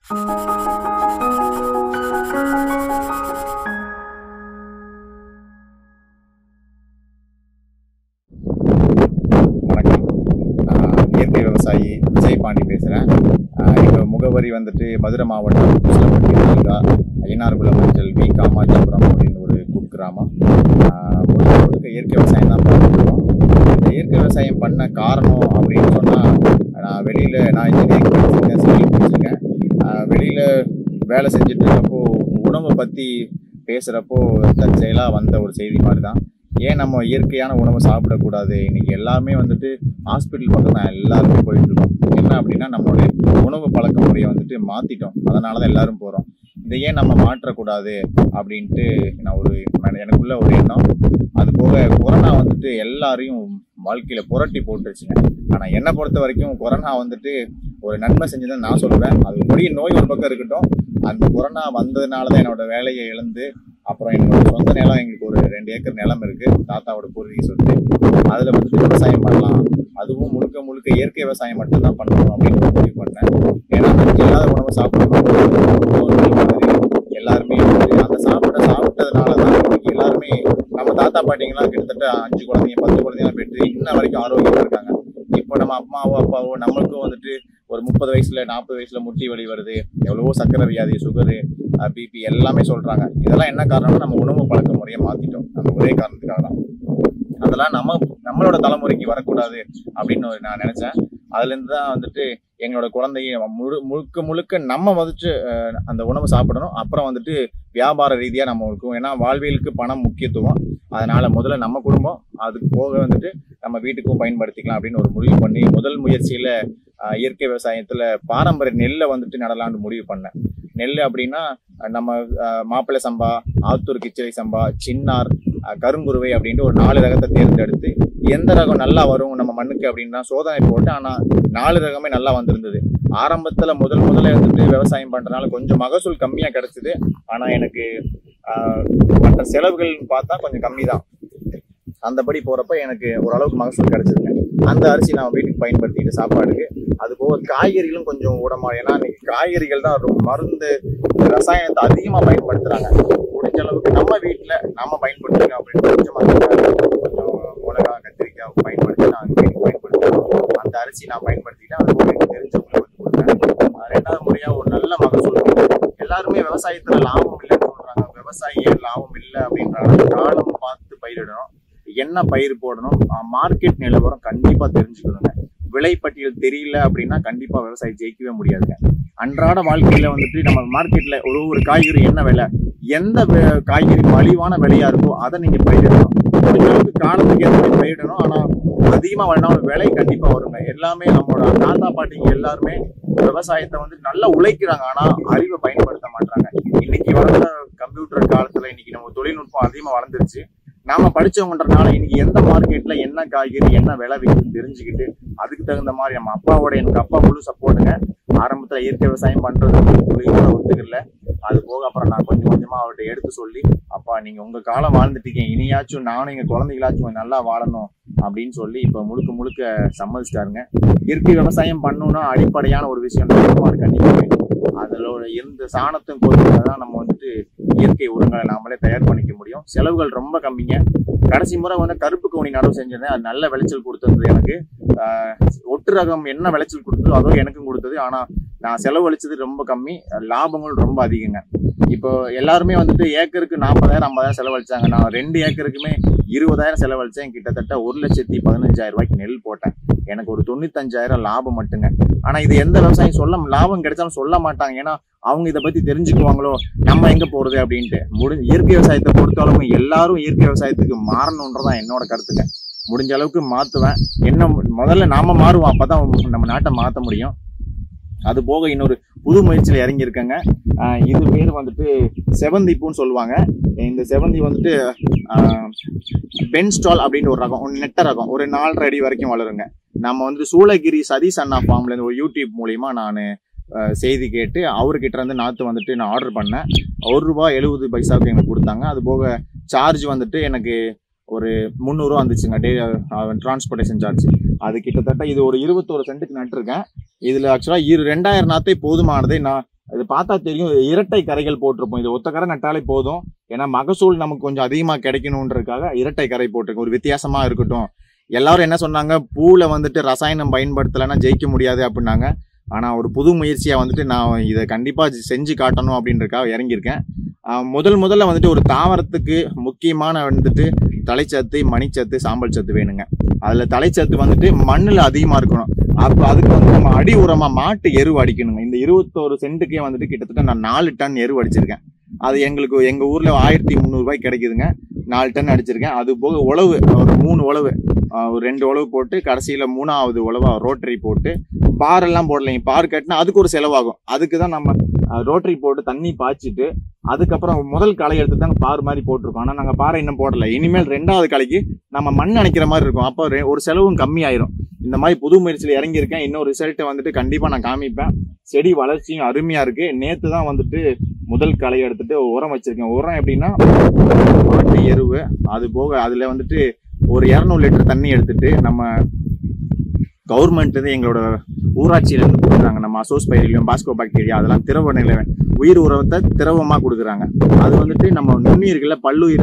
வணக்கம் நான் இயற்கை விவசாயி விஜய் பாண்டி பேசுகிறேன் எங்கள் முகவரி வந்துட்டு மதுரை மாவட்டம் குசலப்பட்டி தாலுகா ஐயனார்குளம் மஞ்சள் வி காமாஜிபுரம் அப்படின்னு ஒரு குக்கிராமம் ஆஹ் முழுக்க முழுக்க இயற்கை விவசாயம் தான் பண்ணிட்டுருக்கோம் இந்த இயற்கை விவசாயம் பண்ண காரணம் அப்படின்னு சொன்னால் நான் வெளியில் நான் இன்ஜினியரிங் படிச்சிருக்கேன் சிவில் படிச்சிருக்கேன் வெளியில் வேலை செஞ்சுட்டு இருக்கப்போ உணவை பற்றி பேசுகிறப்போ தற்செயலாக வந்த ஒரு செய்தி மாதிரி தான் ஏன் நம்ம இயற்கையான உணவை சாப்பிடக்கூடாது இன்னைக்கு எல்லாமே வந்துட்டு ஹாஸ்பிட்டல் பக்கம் தான் எல்லாருமே போயிட்டு இருக்கோம் என்ன அப்படின்னா நம்மளுடைய உணவு பழக்க முறையை வந்துட்டு மாத்திட்டோம் அதனால தான் எல்லாரும் போறோம் இதை ஏன் நம்ம மாற்றக்கூடாது அப்படின்ட்டு நான் ஒரு நான் எனக்குள்ள ஒரு எண்ணம் அது போக கொரோனா வந்துட்டு எல்லாரையும் வாழ்க்கையில புரட்டி போட்டுருச்சுங்க ஆனா என்னை பொறுத்த வரைக்கும் கொரோனா வந்துட்டு ஒரு நன்மை செஞ்சதுன்னு நான் சொல்லுவேன் அது கொடிய நோய் ஒரு பக்கம் இருக்கட்டும் அந்த கொரோனா வந்ததுனால தான் என்னோட வேலையை இழந்து அப்புறம் என்னோட சொந்த நிலம் எங்களுக்கு ஒரு ரெண்டு ஏக்கர் நிலம் இருக்கு தாத்தாவோட பூர்வீக சொத்து அதுல வந்துட்டு விவசாயம் பண்ணலாம் அதுவும் முழுக்க முழுக்க இயற்கை விவசாயம் மட்டும்தான் பண்ணணும் அப்படின்னு முடிவு பண்ணேன் ஏன்னா நஞ்சு இல்லாத உணவை சாப்பிடணும் மாதிரி எல்லாருமே வந்துட்டு அந்த சாப்பிட சாப்பிட்டதுனால தான் இன்னைக்கு எல்லாருமே நம்ம தாத்தா பாட்டிங்கெல்லாம் கிட்டத்தட்ட அஞ்சு குழந்தைங்க பத்து குழந்தைங்க பெற்று இன்ன வரைக்கும் ஆரோக்கியமா இருக்காங்க இப்போ நம்ம அம்மாவோ அப்பாவோ நம்மளுக்கும் வந்துட்டு ஒரு முப்பது வயசுல நாற்பது வயசுல முட்டி வலி வருது எவ்வளவோ சக்கரை வியாதி சுகரு பிபி எல்லாமே சொல்றாங்க இதெல்லாம் என்ன காரணம்னா நம்ம உணவு பழக்க முறையை மாத்திட்டோம் நம்ம ஒரே காரணத்துக்காக தான் அதெல்லாம் நம்ம நம்மளோட தலைமுறைக்கு வரக்கூடாது அப்படின்னு ஒரு நான் நினைச்சேன் அதுல இருந்து தான் வந்துட்டு எங்களோட குழந்தைய முழு முழுக்க முழுக்க நம்ம வந்துட்டு அஹ், அந்த உணவு சாப்பிடணும் அப்புறம் வந்துட்டு வியாபார ரீதியா நம்ம இருக்கும் ஏன்னா வாழ்வியலுக்கு பணம் முக்கியத்துவம் அதனால முதல்ல நம்ம குடும்பம் அதுக்கு போக வந்துட்டு நம்ம வீட்டுக்கும் பயன்படுத்திக்கலாம் அப்படின்னு ஒரு முடிவு பண்ணி முதல் முயற்சியில அஹ், இயற்கை விவசாயத்துல பாரம்பரிய நெல்லை வந்துட்டு நடலாம்னு முடிவு பண்ணேன் நெல் அப்படின்னா அஹ், நம்ம அஹ், மாப்பிள்ளை சம்பா ஆத்தூர் கிச்சடி சம்பா சின்னார் அஹ், கருங்குருவை அப்படின்ட்டு ஒரு நாலு ரகத்தை தேர்ந்தெடுத்து எந்த ரகம் நல்லா வரும் நம்ம மண்ணுக்கு அப்படின்னா சோதனை போட்டு ஆனா நாலு ரகமே நல்லா வந்திருந்தது ஆரம்பத்துல முதல் முதல்ல இருந்துட்டு விவசாயம் பண்றதுனால கொஞ்சம் மகசூல் கம்மியா கிடைச்சது ஆனா எனக்கு ஆஹ், மற்ற செலவுகள் பார்த்தா கொஞ்சம் கம்மி தான் அந்தபடி போறப்ப எனக்கு ஓரளவுக்கு மகசூல் கிடைச்சதுங்க அந்த அரிசி நான் வீட்டுக்கு பயன்படுத்திட்டு சாப்பாடுக்கு அது போக காய்கறிகளும் கொஞ்சம் உடமா ஏன்னா இன்னைக்கு காய்கறிகள் தான் ரொம்ப மருந்து ரசாயனத்தை அதிகமா பயன்படுத்துறாங்க முடிஞ்ச அளவுக்கு நம்ம வீட்டுல நம்ம பயன்படுத்துங்க அப்படின்னு கொஞ்சமா கொஞ்சம் மிளகா கத்திரிக்காய் பயன்படுத்தி நான் வீட்டுக்கு பயன்படுத்துறோம் அந்த அரிசி நான் பயன்படுத்திட்டேன் அது போக எனக்கு தெரிஞ்சவங்களுக்கு வந்து கொடுத்தேன் ஆஹ் ரெண்டாவது முறையா ஒரு நல்ல மகசூல் எல்லாருமே விவசாயத்துல லாபம் இல்லைன்னு சொல்றாங்க விவசாயியே லாபம் இல்லை அப்படின்றாங்க காலம் பார்த்து பயிரிடணும் என்ன பயிர் போடணும் மார்க்கெட் நிலவரம் கண்டிப்பா தெரிஞ்சுக்கணுங்க விலைப்பட்டியல் தெரியல அப்படின்னா கண்டிப்பா விவசாயி ஜெயிக்கவே முடியாதுங்க அன்றாட வாழ்க்கையில வந்துட்டு நம்ம மார்க்கெட்ல ஒரு ஒரு காய்கறி என்ன விலை எந்த வே- காய்கறி மலிவான விலையா இருக்கோ அதை நீங்க பயிரிடணும் முடிஞ்ச அளவுக்கு காலத்துக்கு ஏற்ற மாதிரி பயிரிடணும் ஆனா அதிகமா வேணாலும் விலை கண்டிப்பா வருங்க எல்லாமே நம்மளோட தாத்தா பாட்டிங்க எல்லாருமே விவசாயத்தை வந்து நல்லா உழைக்கிறாங்க ஆனா அறிவை பயன்படுத்த மாட்டாங்க இன்னைக்கு வளர்ந்த கம்ப்யூட்டர் காலத்துல இன்னைக்கு நம்ம தொழில்நுட்பம் அதிகமா வளர்ந்துருச்சு நாம படிச்சவங்கன்றனால இன்னைக்கு எந்த மார்க்கெட்ல என்ன காய்கறி என்ன விலை விற்குது தெரிஞ்சுக்கிட்டு அதுக்கு தகுந்த மாதிரி நம்ம அப்பாவோட எனக்கு அப்பா முழு சப்போர்ட்டுங்க ஆரம்பத்துல இயற்கை விவசாயம் பண்றது துளி கூட ஒத்துக்கல அது போக அப்புறம் நான் கொஞ்சம் கொஞ்சமா அவர்கிட்ட எடுத்து சொல்லி அப்பா நீங்க உங்க காலம் வாழ்ந்துட்டீங்க இனியாச்சும் நானும் எங்க குழந்தைகளாச்சும் நல்லா வாழணும் அப்படின்னு சொல்லி இப்ப முழுக்க முழுக்க சம்மதிச்சிட்டாருங்க இயற்கை விவசாயம் பண்ணணும்னா அடிப்படையான ஒரு விஷயம் அது கண்டிப்பா வேணும் அதோட எந்த சாணத்தும் கோதுமை தான் நம்ம வந்துட்டு இயற்கை உரங்களை நாமளே தயார் பண்ணிக்க முடியும் செலவுகள் ரொம்ப கம்மிங்க கடைசி முறை வந்து கருப்பு கவுனி நடவு செஞ்சிருந்தேன் அது நல்ல விளைச்சல் கொடுத்தது எனக்கு ஆஹ் ஒட்டு ரகம் என்ன விளைச்சல் கொடுத்ததோ அதோ எனக்கும் கொடுத்தது ஆனா நான் செலவழிச்சது ரொம்ப கம்மி லாபங்கள் ரொம்ப அதிகங்க இப்போ எல்லாருமே வந்துட்டு ஏக்கருக்கு நாற்பதாயிரம் ஐம்பதாயிரம் செலவழிச்சாங்க நான் ரெண்டு ஏக்கருக்குமே இருபதாயிரம் செலவழிச்சேன் கிட்டத்தட்ட ஒரு லட்சத்தி பதினஞ்சாயிரம் ரூபாய்க்கு நெல் போட்டேன் எனக்கு ஒரு தொண்ணூத்தஞ்சாயிரம் லாபம் மட்டுங்க ஆனா இது எந்த விவசாயம் சொல்ல லாபம் கிடைச்சாலும் சொல்ல மாட்டாங்க ஏன்னா அவங்க இதை பத்தி தெரிஞ்சுக்குவாங்களோ நம்ம எங்க போறது அப்படின்ட்டு முடிஞ்ச இயற்கை விவசாயத்தை பொறுத்தளவுக்கு எல்லாரும் இயற்கை விவசாயத்துக்கு மாறணுன்றதான் என்னோட கருத்துங்க முடிஞ்ச அளவுக்கு மாத்துவேன் என்ன முதல்ல நாம மாறுவோம் அப்பதான் நம்ம நாட்டை மாத்த முடியும் அது போக இன்னொரு புது முயற்சியில இறங்கி இருக்கேங்க ஆஹ் இது பேர் வந்துட்டு செவந்தி பூன்னு சொல்லுவாங்க இந்த செவந்தி வந்துட்டு பென்ஸ்டால் அப்படின்னு ஒரு ரகம் ஒரு நெட்ட ரகம் ஒரு நாலரை அடி வரைக்கும் வளருங்க நம்ம வந்து சூளகிரி சதீஷ் அண்ணா ஃபார்ம்ல இருந்து ஒரு யூடியூப் மூலியமா நான் செய்தி கேட்டு அவர்கிட்ட இருந்து நாற்று வந்துட்டு நான் ஆர்டர் பண்ணேன் ஒரு ரூபாய் எழுபது பைசாவுக்கு எனக்கு கொடுத்தாங்க அது போக சார்ஜ் வந்துட்டு எனக்கு ஒரு முந்நூறுவா வந்துச்சுங்க டே டிரான்ஸ்போர்ட்டேஷன் சார்ஜ் அது கிட்டத்தட்ட இது ஒரு இருபத்தோரு சென்ட்டுக்கு நட்டிருக்கேன் இதுல ஆக்சுவலா இரு ரெண்டாயிரம் நாத்தே போதுமானதே நான் இது பார்த்தா தெரியும் இரட்டை கரைகள் போட்டிருப்போம் இது ஒத்த கரை நட்டாலே போதும் ஏன்னா மகசூல் நமக்கு கொஞ்சம் அதிகமா கிடைக்கணுன்றதுக்காக இரட்டை கரை போட்டிருக்கோம் ஒரு வித்தியாசமா இருக்கட்டும் எல்லாரும் என்ன சொன்னாங்க பூல வந்துட்டு ரசாயனம் பயன்படுத்தலைன்னா ஜெயிக்க முடியாது அப்படின்னாங்க ஆனா ஒரு புது முயற்சியா வந்துட்டு நான் இதை கண்டிப்பா செஞ்சு காட்டணும் அப்படின்றதுக்காக இறங்கியிருக்கேன் ஆஹ் முதல் முதல்ல வந்துட்டு ஒரு தாவரத்துக்கு முக்கியமான வந்துட்டு தலைச்சத்து மணிச்சத்து சாம்பல் சத்து வேணுங்க அதுல தலைச்சத்து வந்துட்டு மண்ணுல அதிகமா இருக்கணும் அப்ப அதுக்கு வந்து நம்ம அடி உரமா மாட்டு எருவு அடிக்கணுங்க இந்த இருபத்தோரு சென்ட்டுக்கே வந்துட்டு கிட்டத்தட்ட நான் நாலு டன் எருவு அடிச்சிருக்கேன் அது எங்களுக்கு எங்க ஊர்ல ஆயிரத்தி முந்நூறு ரூபாய் கிடைக்குதுங்க நாலு டன் அடிச்சிருக்கேன் அது போக உழவு ஒரு மூணு உழவு ஆஹ் ஒரு ரெண்டு உழவு போட்டு கடைசியில மூணாவது உழவா ரோட்டரி போட்டு பார் எல்லாம் போடலைங்க பார் கட்டினா அதுக்கு ஒரு செலவாகும் அதுக்கு தான் நம்ம ரோட்டரி போட்டு தண்ணி பாய்ச்சிட்டு அதுக்கப்புறம் முதல் களை எடுத்து தாங்க பார் மாதிரி போட்டிருக்கோம் ஆனா நாங்க பாறை இன்னும் போடல இனிமேல் ரெண்டாவது களைக்கு நம்ம மண் அணைக்கிற மாதிரி இருக்கும் அப்போ ரெ- ஒரு செலவும் கம்மியாயிரும் இந்த மாதிரி புது முயற்சியில் இறங்கியிருக்கேன் இன்னும் ரிசல்ட்டை வந்துட்டு கண்டிப்பா நான் காமிப்பேன் செடி வளர்ச்சியும் அருமையா இருக்கு நேத்து தான் வந்துட்டு முதல் களை எடுத்துட்டு உரம் வச்சிருக்கேன் உரம் எப்படின்னா மாட்டு எருவு அது போக அதுல வந்துட்டு ஒரு இரநூறு லிட்டர் தண்ணி எடுத்துட்டு நம்ம கவர்மெண்ட் வந்து எங்களோட ஊராட்சியில இருந்து கொடுக்குறாங்க நம்ம அசோஸ் பயிரிலையும் பாஸ்கோ பாக்டீரியா அதெல்லாம் திரவ நிலை உயிர் உரத்தை திரவமா கொடுக்குறாங்க அது வந்துட்டு நம்ம நுண்ணுயிர்கள பல்லுயிரை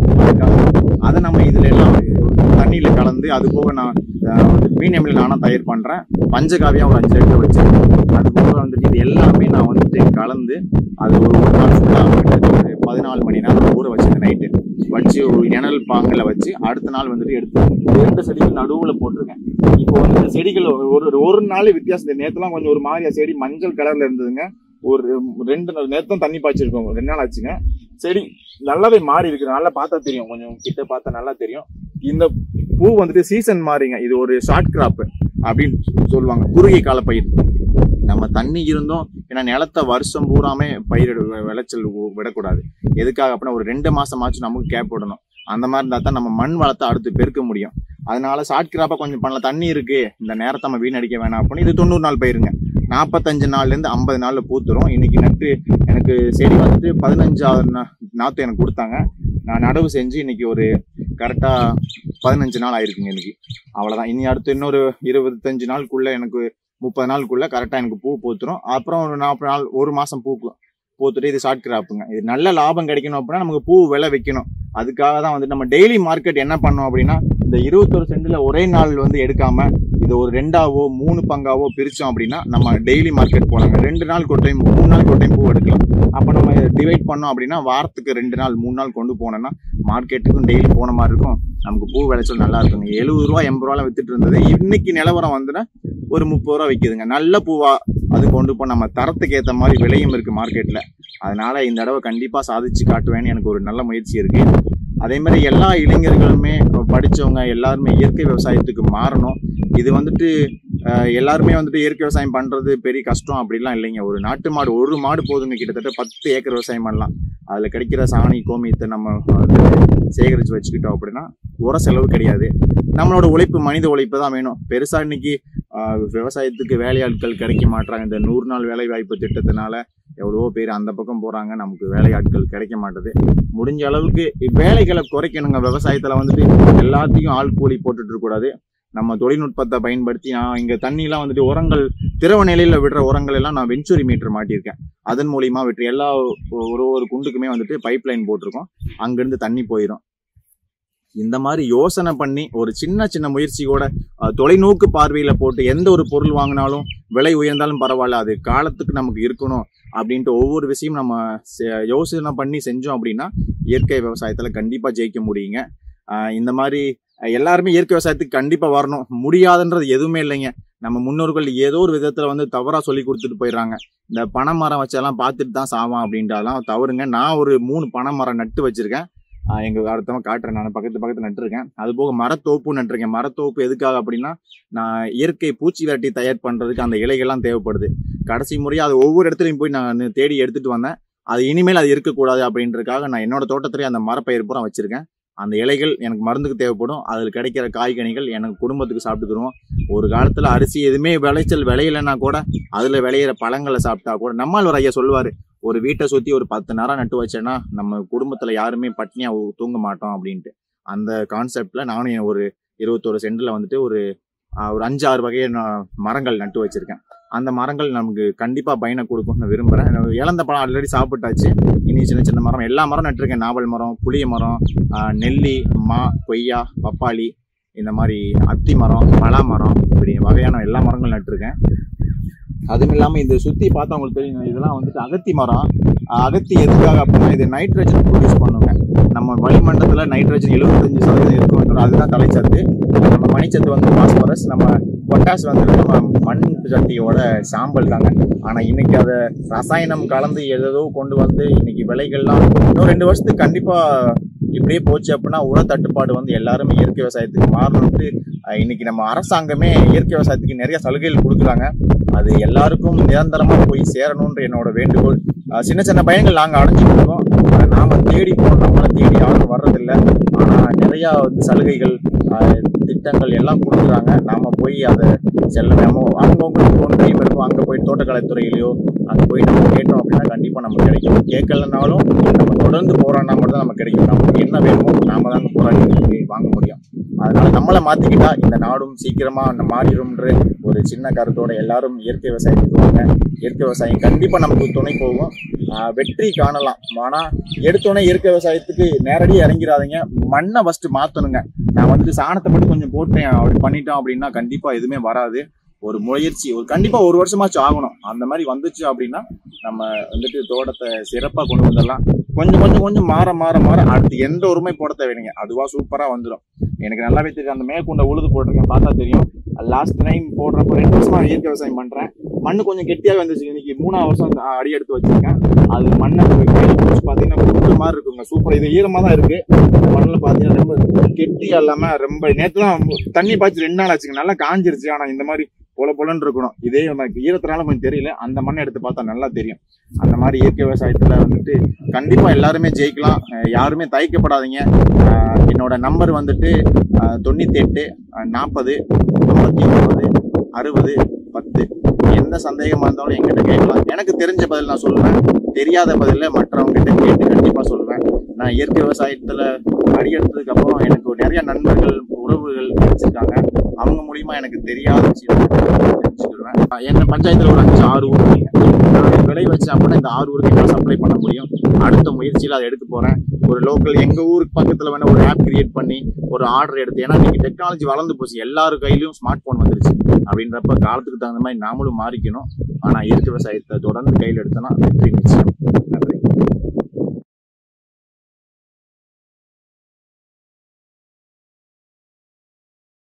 அதை நம்ம இதுல எல்லாம் தண்ணியில கலந்து அது போக நான் மீனியம்ல நானும் தயார் பண்றேன் பஞ்சகாவியா ஒரு அஞ்சு லிட்டர் வச்சிருக்கேன் அது போக வந்துட்டு இது எல்லாமே நான் வந்துட்டு கலந்து அது ஒரு ஒரு நாள் ஃபுல்லா ஒரு பதினாலு மணி நேரம் ஊற வச்சிருக்கேன் நைட்டு வச்சு ஒரு இணல் பாங்குல வச்சு அடுத்த நாள் வந்துட்டு எடுத்து இரண்டு செடிகள் நடுவுல போட்டிருக்கேன் இப்போ வந்து இந்த செடிகள் ஒரு ஒரு நாள் வித்தியாசம் நேத்துலாம் கொஞ்சம் ஒரு மாதிரியா செடி மஞ்சள் கலர்ல இருந்ததுங்க ஒரு ரெண்டு நாள் நேரத்தும் தண்ணி பாய்ச்சிருக்கோம் ரெண்டு நாள் ஆச்சுங்க செடி நல்லாவே மாறி இருக்குது நல்லா பார்த்தா தெரியும் கொஞ்சம் கிட்ட பார்த்தா நல்லா தெரியும் இந்த பூ வந்துட்டு சீசன் மாறிங்க இது ஒரு ஷார்ட் கிராப் அப்படின்னு சொல்லுவாங்க குறுகிய கால பயிர் நம்ம தண்ணி இருந்தும் ஏன்னா நிலத்தை வருஷம் பூராமே பயிரிட விளைச்சல் வு- விடக்கூடாது எதுக்காக அப்படின்னா ஒரு ரெண்டு மாசமாச்சும் நமக்கு கேப் விடணும் அந்த மாதிரி இருந்தா தான் நம்ம மண் வளத்தை அடுத்து பெருக்க முடியும் அதனால ஷார்ட் கிராப்பா கொஞ்சம் பண்ணலாம் தண்ணி இருக்கு இந்த நேரத்தை நம்ம வீணடிக்க வேணாம் அப்படின்னு இது தொண்ணூறு நாள் பயிருங்க நாற்பத்தஞ்சு நாள்ல இருந்து ஐம்பது நாள்ல பூத்துரும் இன்னைக்கு நட்டு எனக்கு செடி வந்துட்டு பதினஞ்சாவது நா- நாத்து எனக்கு கொடுத்தாங்க நான் நடவு செஞ்சு இன்னைக்கு ஒரு கரெக்டா பதினஞ்சு நாள் ஆயிருக்குங்க இன்னைக்கு அவ்வளவுதான் இனி அடுத்து இன்னொரு இருபத்தஞ்சு நாளுக்குள்ள எனக்கு முப்பது நாளுக்குள்ள கரெக்டா எனக்கு பூ பூத்துரும் அப்புறம் ஒரு நாற்பது நாள் ஒரு மாசம் பூக்கும் பூத்துட்டு இது ஷார்ட் கிராப்புங்க இது நல்ல லாபம் கிடைக்கணும் அப்படின்னா நமக்கு பூ விலை வைக்கணும் அதுக்காக தான் வந்து நம்ம டெய்லி மார்க்கெட் என்ன பண்ணோம் அப்படின்னா இந்த இருபத்தொரு சென்ட்ல ஒரே நாள் வந்து எடுக்காம இது ஒரு ரெண்டாவோ மூணு பங்காவோ பிரிச்சோம் அப்படின்னா நம்ம டெய்லி மார்க்கெட் போலாங்க ரெண்டு நாள் ஒரு டைம் மூணு நாள் ஒரு டைம் பூ எடுக்கலாம் அப்ப நம்ம டிவைட் பண்ணோம் அப்படின்னா வாரத்துக்கு ரெண்டு நாள் மூணு நாள் கொண்டு போனோம்னா மார்க்கெட்டுக்கும் டெய்லி போன மாதிரி இருக்கும் நமக்கு பூ விளைச்சல் நல்லா இருக்குங்க எழுபது ரூபா எண்பது ரூபாய் வித்துட்டு இருந்தது இன்னைக்கு நிலவரம் வந்துன்னா ஒரு முப்பது ரூபா விற்குதுங்க நல்ல பூவா அது கொண்டு போய் நம்ம தரத்துக்கு ஏத்த மாதிரி விலையும் இருக்கு மார்க்கெட்ல அதனால இந்த தடவை கண்டிப்பா சாதிச்சு காட்டுவேன்னு எனக்கு ஒரு நல்ல முயற்சி இருக்கு அதே மாதிரி எல்லா இளைஞர்களுமே படிச்சவங்க எல்லாருமே இயற்கை விவசாயத்துக்கு மாறணும் இது வந்துட்டு அஹ், எல்லாருமே வந்துட்டு இயற்கை விவசாயம் பண்றது பெரிய கஷ்டம் அப்படிலாம் இல்லைங்க ஒரு நாட்டு மாடு ஒரு மாடு போதுங்க கிட்டத்தட்ட பத்து ஏக்கர் விவசாயம் பண்ணலாம் அதுல கிடைக்கிற சாணி கோமியத்தை நம்ம வந்து சேகரிச்சு வச்சுக்கிட்டோம் அப்படின்னா உர செலவு கிடையாது நம்மளோட உழைப்பு மனித உழைப்பு தான் வேணும் பெருசா இன்னைக்கு ஆஹ், விவசாயத்துக்கு வேலையாட்கள் கிடைக்க மாட்டாங்க இந்த நூறு நாள் வேலை வாய்ப்பு திட்டத்தினால எவ்வளவோ பேர் அந்த பக்கம் போறாங்க நமக்கு வேலையாட்கள் கிடைக்க மாட்டுது முடிஞ்ச அளவுக்கு வேலைகளை குறைக்கணுங்க விவசாயத்துல வந்துட்டு எல்லாத்தையும் ஆள் கூலி போட்டுட்டு இருக்க கூடாது நம்ம தொழில்நுட்பத்தை பயன்படுத்தி நான் இங்க தண்ணிலாம் வந்துட்டு உரங்கள் திரவ நிலையில விடுற உரங்கள் எல்லாம் நான் வெஞ்சுரி மீட்டர் மாட்டியிருக்கேன் அதன் மூலியமா விட்டு எல்லா ஒரு ஒரு குண்டுக்குமே வந்துட்டு பைப் லைன் போட்டிருக்கோம் அங்கிருந்து தண்ணி போயிடும் இந்த மாதிரி யோசனை பண்ணி ஒரு சின்ன சின்ன முயற்சி கூட அஹ், தொலைநோக்கு பார்வையில போட்டு எந்த ஒரு பொருள் வாங்கினாலும் விலை உயர்ந்தாலும் பரவாயில்ல அது காலத்துக்கு நமக்கு இருக்கணும் அப்படின்ட்டு ஒவ்வொரு விஷயம் நம்ம செ- யோசனை பண்ணி செஞ்சோம் அப்படின்னா இயற்கை விவசாயத்துல கண்டிப்பா ஜெயிக்க முடியுங்க ஆஹ் இந்த மாதிரி அஹ், எல்லாருமே இயற்கை விவசாயத்துக்கு கண்டிப்பா வரணும் முடியாதுன்றது எதுவுமே இல்லைங்க நம்ம முன்னோர்கள் ஏதோ ஒரு விதத்துல வந்து தவறா சொல்லி கொடுத்துட்டு போயிடுறாங்க இந்த பனை மரம் வச்செல்லாம் பார்த்துட்டு தான் சாவான் அப்படின்ட்டு அதெல்லாம் தவறுங்க நான் ஒரு மூணு பனை மரம் நட்டு வச்சிருக்கேன் ஆஹ் எங்க அடுத்தவங்க காட்டுறேன் நான் பக்கத்து பக்கத்துல நட்டுருக்கேன் அது போக மரத்தோப்பு நட்டுருக்கேன் மரத்தோப்பு எதுக்காக அப்படின்னா நான் இயற்கை பூச்சி விரட்டி தயார் பண்றதுக்கு அந்த இலைகள்லாம் தேவைப்படுது கடைசி முறையா அது ஒவ்வொரு இடத்துலையும் போய் நான் தேடி எடுத்துட்டு வந்தேன் அது இனிமேல் அது இருக்கக்கூடாது அப்படின்றதுக்காக நான் என்னோட தோட்டத்திலே அந்த மரப்பயிர் பூரா வச்சிருக்கேன் அந்த இலைகள் எனக்கு மருந்துக்கு தேவைப்படும் அதில் கிடைக்கிற காய்கனிகள் எனக்கு குடும்பத்துக்கு சாப்பிட்டுக்கிறோம் ஒரு காலத்துல அரிசி எதுவுமே விளைச்சல் விளையலைன்னா கூட அதுல விளையிற பழங்களை சாப்பிட்டா கூட நம்மால் ஒரு ஐயா சொல்லுவாரு ஒரு வீட்டை சுத்தி ஒரு பத்து நேரம் நட்டு வச்சேன்னா நம்ம குடும்பத்துல யாருமே பட்னியா உ- தூங்க மாட்டோம் அப்படின்ட்டு அந்த கான்செப்ட்ல நானும் என் ஒரு இருபத்தோரு சென்ட்ல வந்துட்டு ஒரு ஆஹ் ஒரு அஞ்சு ஆறு வகையான மரங்கள் நட்டு வச்சிருக்கேன் அந்த மரங்கள் நமக்கு கண்டிப்பா பயனை கொடுக்கும்னு விரும்புறேன் எனக்கு இழந்த பழம் ஆல்ரெடி சாப்பிட்டாச்சு இனி சின்ன சின்ன மரம் எல்லா மரம் நட்டிருக்கேன் நாவல் மரம் புளிய மரம் ஆஹ் நெல்லி மா கொய்யா பப்பாளி இந்த மாதிரி அத்தி மரம் பலா மரம் இப்படி வகையான எல்லா மரங்களும் நட்டிருக்கேன் அதுவும் இல்லாம இது சுத்தி பார்த்தா உங்களுக்கு தெரியும் இதெல்லாம் வந்துட்டு அகத்தி மரம் ஆஹ் அகத்தி எதுக்காக அப்படின்னா இது நைட்ரஜன் ப்ரொடியூஸ் பண்ணுங்க நம்ம வளிமண்டலத்துல நைட்ரஜன் எழுபத்தஞ்சு சதவீதம் இருக்குன்றது அதுதான் தலைச்சத்து நம்ம மணிச்சத்து வந்து பாஸ்பரஸ் நம்ம பொட்டாஸ் வந்துட்டு நம்ம மண் சட்டியோட சாம்பல் தாங்க ஆனா இன்னைக்கு அதை ரசாயனம் கலந்து ஏதோ கொண்டு வந்து இன்னைக்கு விலைகள்லாம் இன்னும் ரெண்டு வருஷத்துக்கு கண்டிப்பா இப்படியே போச்சு அப்படின்னா உர தட்டுப்பாடு வந்து எல்லாருமே இயற்கை விவசாயத்துக்கு மாறணும்ட்டு அஹ், இன்னைக்கு நம்ம அரசாங்கமே இயற்கை விவசாயத்துக்கு நிறைய சலுகைகள் கொடுக்குறாங்க அது எல்லாருக்கும் நிரந்தரமா போய் சேரணும்ன்ற என்னோட வேண்டுகோள் அஹ், சின்ன சின்ன பயங்கள் நாங்க அடைஞ்சிட்டு இருக்கோம் அதை நாம தேடி போனோம் நம்மளை தேடி யாரும் வர்றதில்ல ஆனா நிறைய வந்து சலுகைகள் அஹ், திட்டங்கள் எல்லாம் கொடுக்குறாங்க நாம போய் அதை செல்ல நம்ம அவங்கவுங்களுக்கு ஒன்று டைம் இருக்கும் அங்க போய் தோட்டக்கலைத்துறையிலையோ அங்க போய் நம்ம கேட்டோம் அப்படின்னா கண்டிப்பா நமக்கு கிடைக்கும் கேட்கலனாலும் நம்ம தொடர்ந்து போராடினா மட்டும் தான் நமக்கு கிடைக்கும் நமக்கு என்ன வேணுமோ நாம தான் போராடி வாங்க முடியும் அதனால நம்மளை மாத்திக்கிட்டா இந்த நாடும் சீக்கிரமா நம்ம மாறிடும்ன்ற ஒரு சின்ன கருத்தோட எல்லாரும் இயற்கை விவசாயத்துக்கு வாங்க இயற்கை விவசாயம் கண்டிப்பா நமக்கு துணை போகும் ஆஹ் வெற்றி காணலாம் ஆனா எடுத்தோடனே இயற்கை விவசாயத்துக்கு நேரடியாக இறங்கிடாதீங்க மண்ணை ஃபர்ஸ்ட் மாத்தணுங்க நான் வந்துட்டு சாணத்தை மட்டும் கொஞ்சம் போட்டேன் அப்படி பண்ணிட்டோம் அப்படின்னா கண்டிப்பா எதுவுமே வராது ஒரு முயற்சி ஒரு கண்டிப்பா ஒரு வருஷமாச்சும் ஆகணும் அந்த மாதிரி வந்துச்சு அப்படின்னா நம்ம வந்துட்டு தோட்டத்தை சிறப்பா கொண்டு வந்துடலாம் கொஞ்சம் கொஞ்சம் கொஞ்சம் மாற மாற மாற அடுத்து எந்த உரிமை போட தேவையில்லைங்க அதுவா சூப்பரா வந்துடும் எனக்கு நல்லாவே தெரியும் அந்த மேற்கொண்ட உழுது போட்டிருக்கேன் பார்த்தா தெரியும் லாஸ்ட் டைம் போடுறப்ப ரெண்டு வருஷமா இயற்கை விவசாயம் பண்றேன் மண்ணு கொஞ்சம் கெட்டியாக வந்துச்சு இன்னைக்கு மூணாவது வருஷம் அ- அடி எடுத்து வச்சிருக்கேன் அது மண்ணை கையில பிடிச்சி பார்த்தீங்கன்னா புட்டு மாதிரி இருக்குங்க சூப்பர் இது ஈரமா தான் இருக்கு இந்த மண்ணில் பார்த்தீங்கன்னா ரொம்ப கெட்டியா இல்லாம ரொம்ப நேற்று தான் தண்ணி பாய்ச்சி ரெண்டு நாள் ஆச்சுங்க நல்லா காஞ்சிருச்சு ஆனா இந்த மாதிரி பொல பொலன்னு இருக்கணும் இதே எனக்கு ஈரத்தினால கொஞ்சம் தெரியல அந்த மண்ணை எடுத்து பார்த்தா நல்லா தெரியும் அந்த மாதிரி இயற்கை விவசாயத்துல வந்துட்டு கண்டிப்பா எல்லாருமே ஜெயிக்கலாம் அஹ் யாருமே தயக்கப்படாதீங்க அஹ் என்னோட நம்பர் வந்துட்டு அஹ் தொண்ணூத்தி எட்டு நாற்பது ஐம்பத்தி ஒன்பது அறுபது பத்து எந்த சந்தேகமா இருந்தாலும் என்கிட்ட கேட்கலாம் எனக்கு தெரிஞ்ச பதில் நான் சொல்லுவேன் தெரியாத பதில மற்றவங்க கிட்ட கேட்டு கண்டிப்பா சொல்லுவேன் நான் இயற்கை விவசாயத்துல அடி எடுத்ததுக்கு அப்புறம் எனக்கு நிறைய நண்பர்கள் உறவுகள் கிடைச்சிருக்காங்க அவங்க மூலியமா எனக்கு தெரியாத விஷயம் தெரிஞ்சுக்கிடுவேன் என்ன பஞ்சாயத்துல ஒரு அஞ்சு ஆறு ஊர் இருக்குங்க நான் விளை வச்சேன் அப்படின்னா இந்த ஆறு ஊருக்கு என்னால் சப்ளை பண்ண முடியும் அடுத்த முயற்சியில் அதை எடுக்க போறேன் ஒரு லோக்கல் எங்க ஊருக்கு பக்கத்துல வேணா ஒரு ஆப் கிரியேட் பண்ணி ஒரு ஆர்டர் எடுத்து ஏன்னா இன்னைக்கு டெக்னாலஜி வளர்ந்து போச்சு எல்லாரு கையிலயும் ஸ்மார்ட் போன் வந்துருச்சு அப்படின்றப்ப காலத்துக்கு தகுந்த மாதிரி நாமளும் மாறிக்கணும் ஆனா இயற்கை விவசாயத்தை தொடர்ந்து கையில் எடுத்தோம்னா வெற்றி நிச்சயம் நன்றி